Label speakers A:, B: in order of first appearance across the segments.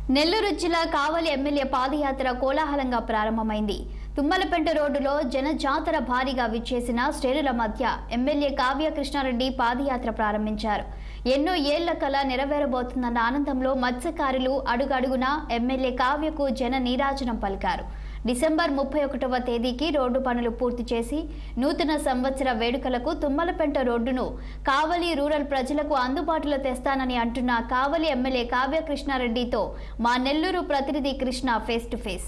A: నెల్లూరు జిల్లా కావలి ఎమ్మెల్యే పాదయాత్ర కోలాహలంగా ప్రారంభమైంది తుమ్మలపెంట రోడ్డులో జనజాతర భారీగా విచ్చేసిన శ్రేణుల మధ్య ఎమ్మెల్యే కావ్య కృష్ణారెడ్డి పాదయాత్ర ప్రారంభించారు ఎన్నో ఏళ్ల కల నెరవేరబోతుందన్న ఆనందంలో మత్స్యకారులు అడుగడుగునా ఎమ్మెల్యే కావ్యకు జన నీరాజనం పలికారు డిసెంబర్ ముప్పై ఒకటవ తేదీకి రోడ్డు పనులు పూర్తి చేసి నూతన సంవత్సర వేడుకలకు తుమ్మలపెంట రోడ్డును కావలి రూరల్ ప్రజలకు అందుబాటులో తెస్తానని అంటున్న కావలి ఎమ్మెల్యే కావ్య కృష్ణారెడ్డితో మా నెల్లూరు ప్రతినిధి Krishna face to face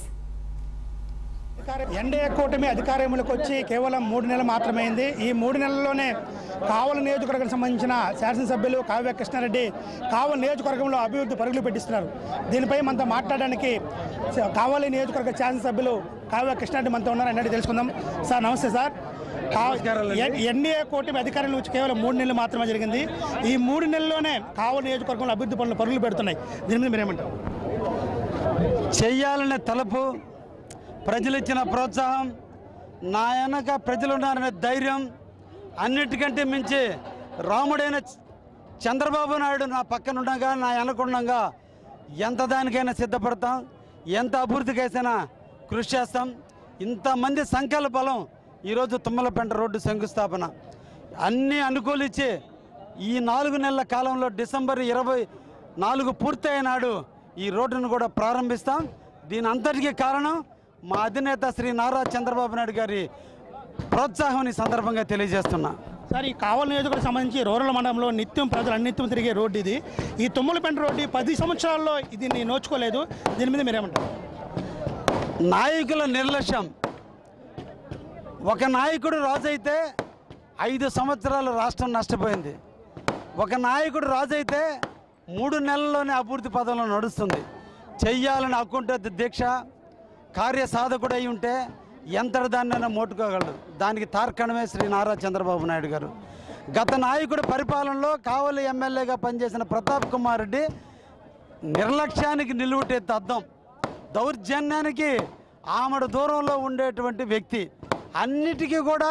B: NDA కూటమి అధికారంలోకి వచ్చి కేవలం మూడు నెలలు మాత్రమే అయింది ఈ మూడు నెలల్లోనే కావలి నియోజకవర్గానికి సంబంధించిన శాసనసభ్యులు కావ్య కృష్ణారెడ్డి కావలి నియోజకవర్గంలో అభివృద్ధి పరుగులు పెట్టిస్తున్నారు దీనిపై మనతో మాట్లాడడానికి స- కావలి నియోజకవర్గ శాసనసభ్యులు కావ్య కృష్ణారెడ్డి మనతో ఉన్నారు అన్నట్టు తెలుసుకుందాం సార్ నమస్తే సార్ ఎన్- ఎన్డీఏ కూటమి అధికారంలో వచ్చి కేవలం మూడు నెలలు మాత్రమే జరిగింది ఈ మూడు నెలల్లోనే కావలి నియోజకవర్గంలో అభివృద్ధి పనులు పరుగులు పెడుతున్నాయి దీని మీద మీరేమంటారు
C: చెయ్యాలనే తలుపు ప్రజలు ఇచ్చిన ప్రోత్సాహం నా వెనక ప్రజలు ఉన్నారనే ధైర్యం అన్నిటికంటే మించి రాముడైన చ- చంద్రబాబు నాయుడు నా పక్కన ఉండగా నా వెనకుండగా ఎంత దానికైనా సిద్ధపడతాం ఎంత అభివృద్ధికైనా కృషి చేస్తాం ఇంతమంది సంఖ్యల బలం ఈరోజు తుమ్మలపెంట రోడ్డు శంకుస్థాపన అన్నీ అనుకూలించి ఈ నాలుగు నెలల కాలంలో డిసెంబర్ ఇరవై నాలుగు పూర్తయినాడు ఈ రోడ్డును కూడా ప్రారంభిస్తాం దీని అంతటికీ కారణం మా అధినేత శ్రీ నారా చంద్రబాబు నాయుడు గారి ప్రోత్సాహం ఈ సందర్భంగా తెలియజేస్తున్నా
B: సార్ ఈ కావలి నియోజకవర్గం సంబంధించి రూరల్ మండలంలో నిత్యం ప్రజలు అన్నిత్యం తిరిగే రోడ్డు ఇది ఈ తుమ్మలపెంట రోడ్డు ఈ పది సంవత్సరాల్లో దీన్ని నోచుకోలేదు దీని మీద మీరేమంటారు
C: నాయకుల నిర్లక్ష్యం ఒక నాయకుడు రాజు అయితే ఐదు సంవత్సరాలు రాష్ట్రం నష్టపోయింది ఒక నాయకుడు రాజు అయితే మూడు నెలల్లోనే అభివృద్ధి పదంలో నడుస్తుంది చెయ్యాలని అక్కుంటే దీక్ష కార్యసాధకుడు అయి ఉంటే ఎంతటి దాన్నైనా మోటుకోగలడు దానికి తార్కణమే శ్రీ నారా చంద్రబాబు నాయుడు గారు గత నాయకుడి పరిపాలనలో కావలి ఎమ్మెల్యేగా పనిచేసిన ప్రతాప్ కుమార్ రెడ్డి నిర్లక్ష్యానికి నిలువుటెత్తు అద్దం దౌర్జన్యానికి ఆమెడు దూరంలో ఉండేటువంటి వ్యక్తి అన్నిటికీ కూడా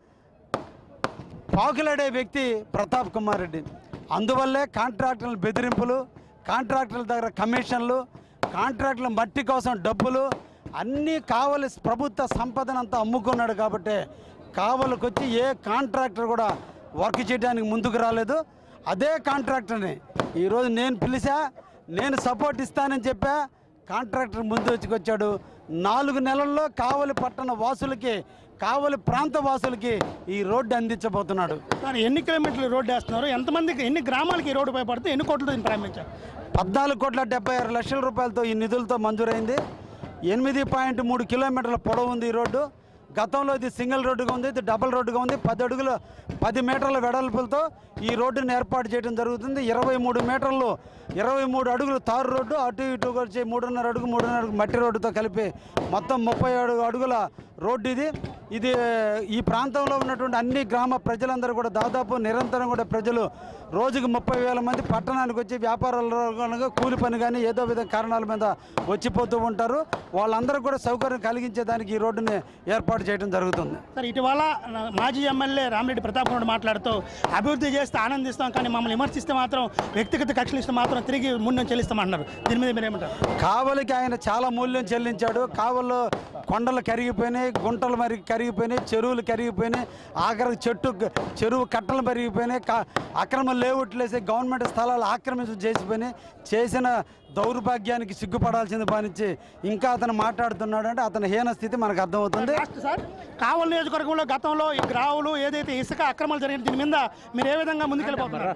C: పాకులాడే వ్యక్తి ప్రతాప్ కుమార్ రెడ్డి అందువల్లే కాంట్రాక్టుల బెదిరింపులు కాంట్రాక్టుల దగ్గర కమిషన్లు కాంట్రాక్టుల మట్టి కోసం డబ్బులు అన్నీ కావలి ప్రభుత్వ సంపదనంతా అమ్ముకున్నాడు కాబట్టి కావలికి వచ్చి ఏ కాంట్రాక్టర్ కూడా వర్క్ చేయడానికి ముందుకు రాలేదు అదే కాంట్రాక్టర్ని ఈరోజు నేను పిలిచా నేను సపోర్ట్ ఇస్తానని చెప్పా కాంట్రాక్టర్ ముందు వచ్చుకొచ్చాడు నాలుగు నెలల్లో కావలి పట్టణ వాసులకి కావలి ప్రాంత వాసులకి ఈ రోడ్డు అందించబోతున్నాడు
B: సార్ ఎన్ని కిలోమీటర్లు రోడ్డు వేస్తున్నారు ఎంతమందికి ఎన్ని గ్రామాలకి ఈ రోడ్డు పడితే ఎన్ని కోట్లతో దీన్ని ప్రారంభించారు
C: పద్నాలుగు కోట్ల డెబ్బై ఆరు లక్షల రూపాయలతో ఈ నిధులతో మంజూరైంది ఎనిమిది పాయింట్ మూడు కిలోమీటర్ల పొడవు ఉంది ఈ రోడ్డు గతంలో ఇది సింగిల్ రోడ్డుగా ఉంది ఇది డబుల్ రోడ్డుగా ఉంది పది అడుగుల పది మీటర్ల వెడల్పులతో ఈ రోడ్డును ఏర్పాటు చేయడం జరుగుతుంది ఇరవై మూడు మీటర్లు ఇరవై మూడు అడుగులు తారు రోడ్డు అటు ఇటు వచ్చి మూడున్నర అడుగు మూడున్నర అడుగు మట్టి రోడ్డుతో కలిపి మొత్తం ముప్పై ఏడు అడుగుల రోడ్డు ఇది ఇది ఈ ప్రాంతంలో ఉన్నటువంటి అన్ని గ్రామ ప్రజలందరూ కూడా దాదాపు నిరంతరం కూడా ప్రజలు రోజుకు ముప్పై వేల మంది పట్టణానికి వచ్చి వ్యాపారాలు కూలి పని కానీ ఏదో విధ కారణాల మీద వచ్చిపోతూ ఉంటారు వాళ్ళందరూ కూడా సౌకర్యం కలిగించేదానికి ఈ రోడ్డుని ఏర్పాటు చేయడం జరుగుతుంది
B: సార్ ఇటీవల నా- మాజీ ఎమ్మెల్యే రామిరెడ్డి ప్రతాప్ రెడ్డి మాట్లాడుతూ అభివృద్ధి చేస్తే ఆనందిస్తాం కానీ మమ్మల్ని విమర్శిస్తే మాత్రం వ్యక్తిగత కక్షలు ఇస్తే మాత్రం తిరిగి ముందు చెల్లిస్తామంటున్నారు దీని మీద మీరేమంటారు
C: కావలికి ఆయన చాలా మూల్యం చెల్లించాడు కావల్లో కొండలు కరిగిపోయినాయి గుంటలు మరి కరిగిపోయినాయి చెరువులు కరిగిపోయినాయి ఆఖరికి చెట్టు చెరువు కట్టలు పెరిగిపోయినాయి కా అక్రమ లేఅవుట్లు వేసి గవర్నమెంట్ స్థలాలు ఆక్రమించి చేసిపోయినాయి చేసిన దౌర్భాగ్యానికి సిగ్గుపడాల్సింది పానించి ఇంకా అతను మాట్లాడుతున్నాడు అంటే అతని హీన స్థితి మనకు అర్థమవుతుంది
B: లాస్ట్ సార్ కావలి నియోజకవర్గంలో గతంలో ఈ గ్రావులు ఏదైతే ఇసుక అక్రమాలు జరిగిన దీని మీద మీరు ఏ విధంగా ముందుకెళ్ళిపోతున్నారు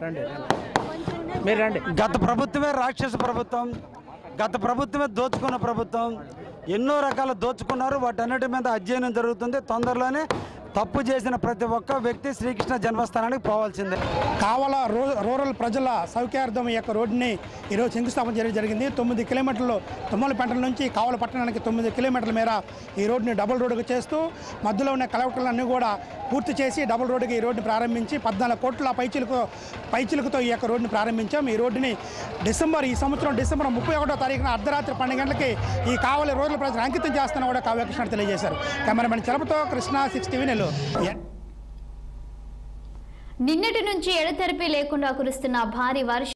C: గత ప్రభుత్వమే రాక్షస ప్రభుత్వం గత ప్రభుత్వమే దోచుకున్న ప్రభుత్వం ఎన్నో రకాల దోచుకున్నారు వాటన్నిటి మీద అధ్యయనం జరుగుతుంది తొందరలోనే తప్పు చేసిన ప్రతి ఒక్క వ్యక్తి శ్రీకృష్ణ జన్మస్థానానికి పోవాల్సిందే
B: కావల రూ రూరల్ ప్రజల సౌఖ్యార్థం ఈ యొక్క రోడ్డుని ఈరోజు శంకుస్థాపన చేయడం జరిగింది తొమ్మిది కిలోమీటర్లు తుమ్మలపేట నుంచి కావల పట్టణానికి తొమ్మిది కిలోమీటర్ల మేర ఈ రోడ్డుని డబుల్ రోడ్డుగా చేస్తూ మధ్యలో ఉన్న కలవకలన్నీ కూడా పూర్తి చేసి డబుల్ రోడ్డుకి ఈ రోడ్డుని ప్రారంభించి పద్నాలుగు కోట్ల పైచిలకు పైచిలుకుతో ఈ యొక్క రోడ్డుని ప్రారంభించాం ఈ రోడ్డుని డిసెంబర్ ఈ సంవత్సరం డిసెంబర్ ముప్పై ఒకటో తారీఖున అర్ధరాత్రి పన్నెండు గంటలకి ఈ కావలి రూరల్ ప్రజలు అంకితం చేస్తున్నా కూడా కావ్యకృష్ణ తెలియజేశారు కెమెరామెన్ చలపతో కృష్ణ సిక్స్ టీవీ నెల్లూరు
A: నిన్నటి నుంచి ఎడతెరిపి లేకుండా కురుస్తున్న భారీ వర్షం